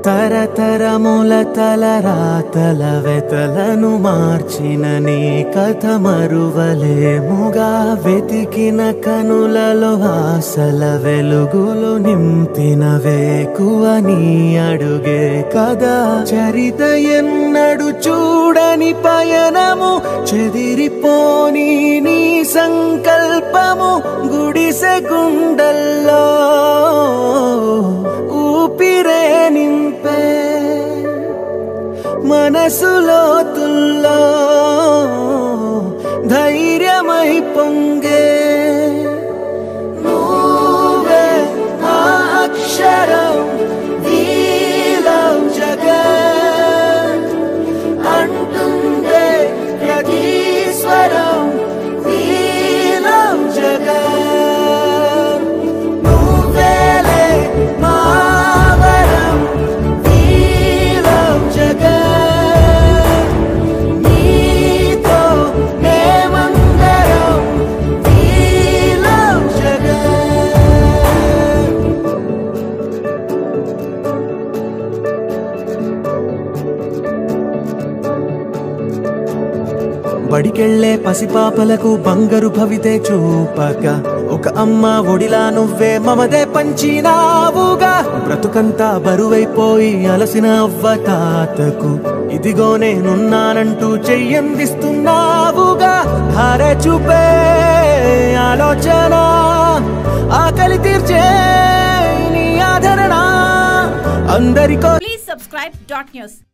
తరతరముల తలరాతల వెతలను మార్చిన నీ కథ మరువలేముగా వెతికిన కనులలో ఆశల వెలుగులు నింపిన వేకువ నీ అడుగే కదా చరిత ఎన్నడు చూడని పయనము చెదిరిపోని నీ సంకల్పము గుడిసె గుండల్లో ఊపిరే నింపే మనసులో తుల్లో ధైర్యమై పొంగే నువ్వే ఆ అక్షరం నీలం జగన్ అంటుందే ప్రతి స్వరం నీలం జగన్ నువ్వేలే మావరం నీలం జగన్ నీతో మేమందరం నీలం జగన్ బడికెళ్లే పసిపాపలకు బంగారు భవితే చూపక ఒక అమ్మ ఒడిలా నువ్వే మమదే పంచినావుగా బ్రతుకంతా బరువైపోయి అలసిన అవ్వ తాతకు ఇదిగో నేనున్నానంటూ చెయ్యందిస్తున్నావుగా ధారే చూపే ఆలోచన ఆకలి తీర్చే నీ ఆదరణ అందరికో Please subscribe dot news.